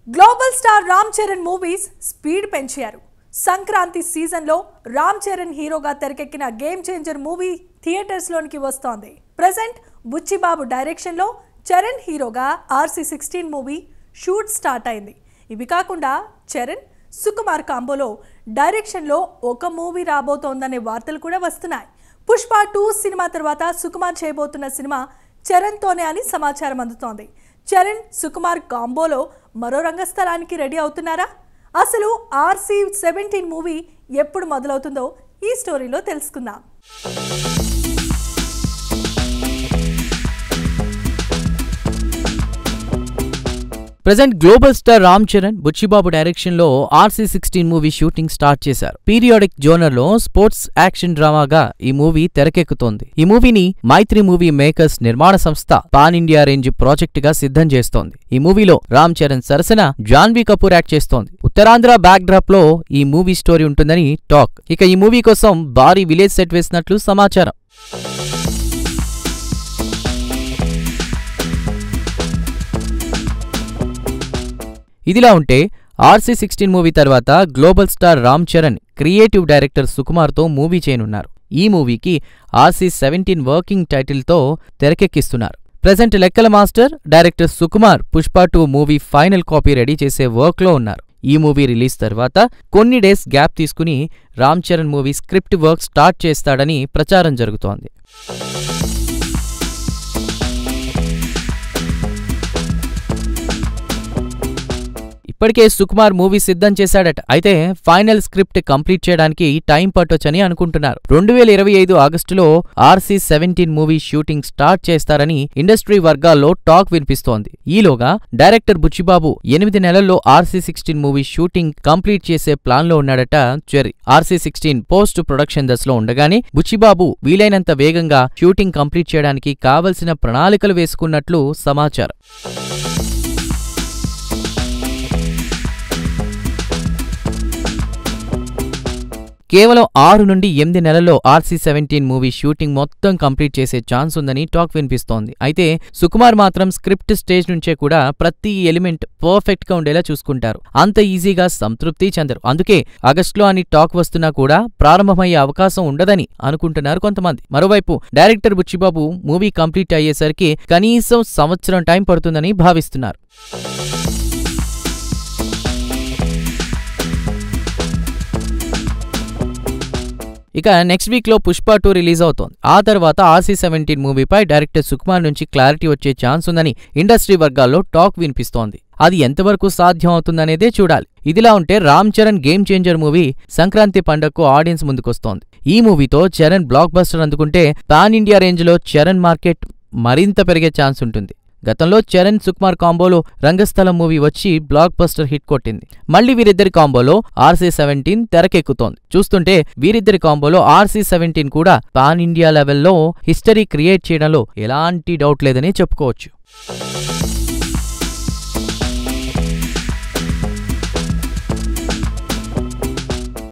global star Ram Charan movies speed పెంచారు సంక్రాంతి సీజన్లో రామ్ చరణ్ హీరోగా తెరకెక్కిన గేమ్ చేంజర్ మూవీ థియేటర్స్లోనికి వస్తోంది ప్రజెంట్ బుచ్చిబాబు డైరెక్షన్లో చరణ్ హీరోగా RC sixteen movie shoot start అయింది ఇవి కాకుండా చరణ్ సుకుమార్ కాంబోలో డైరెక్షన్లో ఒక మూవీ రాబోతోందనే వార్తలు కూడా వస్తున్నాయి పుష్ప టూ సినిమా తర్వాత సుకుమార్ చేయబోతున్న సినిమా చరణ్తోనే అని సమాచారం అందుతోంది చరణ్ సుకుమార్ కాంబోలో మరో రంగస్థలానికి రెడీ అవుతున్నారా అసలు ఆర్సీ సెవెంటీన్ మూవీ ఎప్పుడు మొదలవుతుందో ఈ స్టోరీలో తెలుసుకుందాం present global star Ram Charan Buchibabu direction లో RC sixteen movie shooting start చేశారు పీరియాడిక్ జోనర్ లో స్పోర్ట్స్ యాక్షన్ డ్రామాగా ఈ మూవీ తెరకెక్కుతోంది ఈ మూవీని మైత్రి మూవీ మేకర్స్ నిర్మాణ సంస్థ పాన్ ఇండియా రేంజ్ ప్రాజెక్ట్ గా సిద్ధం చేస్తోంది ఈ మూవీలో రామ్ చరణ్ సరసన జాన్వీ కపూర్ యాక్ట్ చేస్తోంది ఉత్తరాంధ్ర బ్యాక్ డ్రాప్ లో ఈ మూవీ స్టోరీ ఉంటుందని టాక్ ఇక ఈ మూవీ కోసం భారీ విలేజ్ సెట్ వేసినట్లు సమాచారం ఇదిలా ఉంటే ఆర్సీ సిక్స్టీన్ మూవీ తర్వాత global star Ram Charan creative director సుకుమార్తో మూవీ చేయనున్నారు ఈ మూవీకి ఆర్సీ సెవెంటీన్ వర్కింగ్ టైటిల్తో తెరకెక్కిస్తున్నారు ప్రజెంట్ లెక్కల master director Sukumar Pushpa two movie final copy ready చేసే వర్క్లో ఉన్నారు ఈ మూవీ రిలీజ్ తర్వాత కొన్ని డేస్ గ్యాప్ తీసుకుని Ram Charan movie script work start చేస్తాడని ప్రచారం జరుగుతోంది ఇప్పటికే సుకుమార్ మూవీ సిద్ధం చేశాడట అయితే ఫైనల్ స్క్రిప్ట్ కంప్లీట్ చేయడానికి టైం పట్టొచ్చని అనుకుంటున్నారు రెండు వేల ఇరవై ఐదు ఆగస్టులో RC seventeen movie shooting start చేస్తారని ఇండస్ట్రీ వర్గాల్లో టాక్ వినిపిస్తోంది ఈలోగా డైరెక్టర్ బుచ్చిబాబు ఎనిమిది నెలల్లో RC sixteen movie shooting complete చేసే ప్లాన్ లో ఉన్నాడట Cherry RC sixteen post production దశలో ఉండగానే బుచ్చిబాబు వీలైనంత వేగంగా షూటింగ్ కంప్లీట్ చేయడానికి కావలసిన ప్రణాళికలు వేసుకున్నట్లు సమాచారం కేవలం ఆరు నుండి ఎనిమిది నెలల్లో ఆర్సీ సెవెంటీన్ మూవీ షూటింగ్ మొత్తం కంప్లీట్ చేసే ఛాన్స్ ఉందని టాక్ వినిపిస్తోంది అయితే సుకుమార్ మాత్రం స్క్రిప్ట్ స్టేజ్ నుంచే కూడా ప్రతి ఎలిమెంట్ పర్ఫెక్ట్ గా ఉండేలా చూసుకుంటారు అంత ఈజీగా సంతృప్తి చెందరు అందుకే ఆగస్టులో అని టాక్ వస్తున్నా కూడా ప్రారంభమయ్యే అవకాశం ఉండదని అనుకుంటున్నారు కొంతమంది మరోవైపు డైరెక్టర్ బుచ్చిబాబు మూవీ కంప్లీట్ అయ్యేసరికి కనీసం సంవత్సరం టైం పడుతుందని భావిస్తున్నారు ఇక నెక్స్ట్ వీక్ లో పుష్ప టూ రిలీజ్ అవుతోంది ఆ తర్వాత ఆర్సీ సెవెంటీన్ మూవీపై డైరెక్టర్ సుకుమార్ నుంచి క్లారిటీ వచ్చే ఛాన్స్ ఉందని ఇండస్ట్రీ వర్గాల్లో టాక్ వినిపిస్తోంది అది ఎంతవరకు సాధ్యం అవుతుందనేదే చూడాలి ఇదిలా ఉంటే Ram Charan game changer movie Sankranti పండగకు ఆడియన్స్ ముందుకొస్తోంది ఈ మూవీతో చరణ్ బ్లాక్ బస్టర్ అందుకుంటే పాన్ ఇండియా రేంజ్లో చరణ్ మార్కెట్ మరింత పెరిగే ఛాన్స్ ఉంటుంది గతంలో చరణ్ సుకుమార్ కాంబోలో రంగస్థలం మూవీ వచ్చి బ్లాక్ బస్టర్ హిట్ కొట్టింది మళ్ళీ వీరిద్దరి కాంబోలో ఆర్సీ సెవెంటీన్ తెరకెక్కుతోంది చూస్తుంటే వీరిద్దరి కాంబోలో ఆర్సీ సెవెంటీన్ కూడా పాన్ ఇండియా లెవెల్లో హిస్టరీ క్రియేట్ చేయడంలో ఎలాంటి డౌట్ లేదని చెప్పుకోవచ్చు